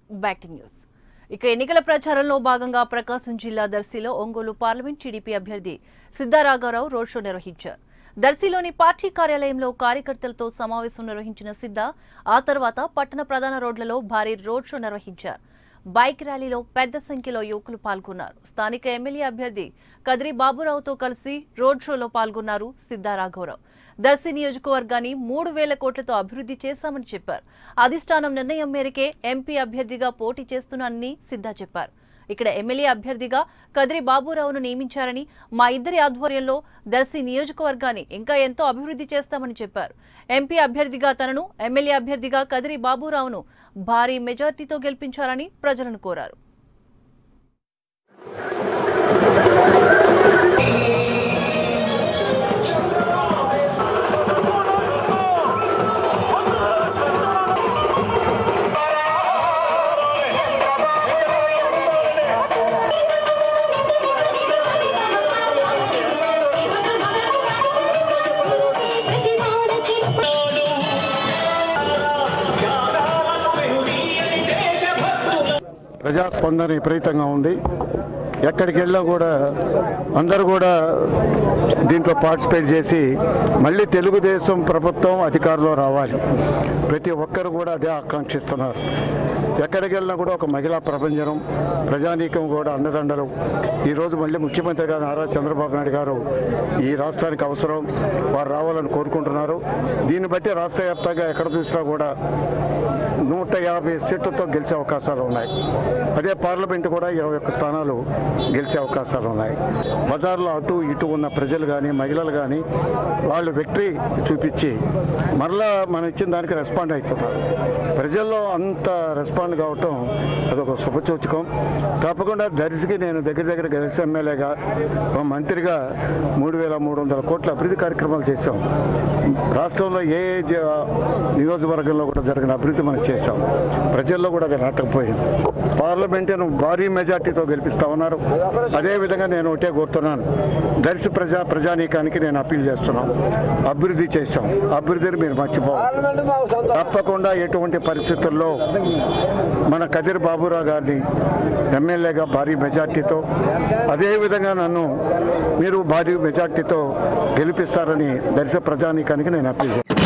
back to news ఇక ఎన్నికల ప్రచారంలో భాగంగా ప్రకాశం జిల్లా దర్శిలో ఒంగోలు పార్లమెంట్ టీడీపీ అభ్యర్థి సిద్ధారాఘవరావు రోడ్ షో నిర్వహించారు దర్శిలోని పార్టీ కార్యాలయంలో కార్యకర్తలతో సమావేశం నిర్వహించిన సిద్ధ ఆ తర్వాత పట్టణ ప్రధాన రోడ్లలో భారీ రోడ్ షో నిర్వహించారు బైక్ ర్యాలీలో పెద్ద సంఖ్యలో యువకులు పాల్గొన్నారు స్థానిక ఎమ్మెల్యే అభ్యర్థి కదిరి బాబురావుతో కలిసి రోడ్ షోలో పాల్గొన్నారు సిద్ధారాఘవరావు దర్శి నియోజకవర్గాన్ని మూడు వేల కోట్లతో అభివృద్ధి చేశామని చెప్పారు అధిష్టానం నిర్ణయం మేరకే ఎంపీ అభ్యర్థిగా పోటీ చేస్తున్నానని సిద్ధా చెప్పారు ఇక్కడ ఎమ్మెల్యే అభ్యర్థిగా కదిరి బాబురావును నియమించారని మా ఇద్దరి ఆధ్వర్యంలో దర్శి నియోజకవర్గాన్ని ఇంకా ఎంతో అభివృద్ధి చేస్తామని చెప్పారు ఎంపీ అభ్యర్థిగా తనను ఎమ్మెల్యే అభ్యర్థిగా కదిరి బాబురావును భారీ మెజార్టీతో గెలిపించాలని ప్రజలను కోరారు ప్రజాస్పందన విపరీతంగా ఉంది ఎక్కడికి వెళ్ళినా కూడా అందరూ కూడా దీంట్లో పార్టిసిపేట్ చేసి మళ్ళీ తెలుగుదేశం ప్రభుత్వం అధికారంలో రావాలి ప్రతి ఒక్కరు కూడా అదే ఆకాంక్షిస్తున్నారు ఎక్కడికి వెళ్ళినా కూడా ఒక మహిళా ప్రపంచం ప్రజానీకం కూడా అండదండలు ఈరోజు మళ్ళీ ముఖ్యమంత్రి గారు నారా చంద్రబాబు నాయుడు గారు ఈ రాష్ట్రానికి అవసరం వారు రావాలని కోరుకుంటున్నారు దీన్ని బట్టి రాష్ట్ర వ్యాప్తంగా ఎక్కడ చూసినా కూడా నూట యాభై సీట్లతో గెలిచే అవకాశాలు ఉన్నాయి అదే పార్లమెంటు కూడా ఇరవై ఒక్క స్థానాలు గెలిచే అవకాశాలు ఉన్నాయి బజార్లో అటు ఇటు ఉన్న ప్రజలు కానీ మహిళలు కానీ వాళ్ళు విక్టరీ చూపించి మరలా మనం ఇచ్చిన దానికి రెస్పాండ్ అవుతున్నారు ప్రజల్లో అంత రెస్పాండ్ కావటం అదొక శుభసూచకం తప్పకుండా దర్శికి నేను దగ్గర దగ్గర గెలిచి ఎమ్మెల్యేగా ఒక మంత్రిగా మూడు వేల మూడు వందల కోట్ల అభివృద్ధి కార్యక్రమాలు చేశాం రాష్ట్రంలో ఏ జ- నియోజకవర్గంలో కూడా జరిగిన అభివృద్ధి మనం చేశాం ప్రజల్లో కూడా అది నాటకపోయింది పార్లమెంటును భారీ మెజార్టీతో గెలిపిస్తా ఉన్నారు అదేవిధంగా నేను ఒకటే కోరుతున్నాను దర్శి ప్రజా ప్రజానీకానికి నేను అప్పీల్ చేస్తున్నాను అభివృద్ధి చేశాం అభివృద్ధిని మీరు మర్చిపోవద్దు తప్పకుండా ఎటువంటి పరిస్థితుల్లో మన కదిరి బాబురావు గారిని ఎమ్మెల్యేగా భారీ మెజార్టీతో అదేవిధంగా నన్ను మీరు భారీ మెజార్టీతో గెలిపిస్తారని దర్శ ప్రజానీకానికి నేను అప్పీల్ చేస్తాను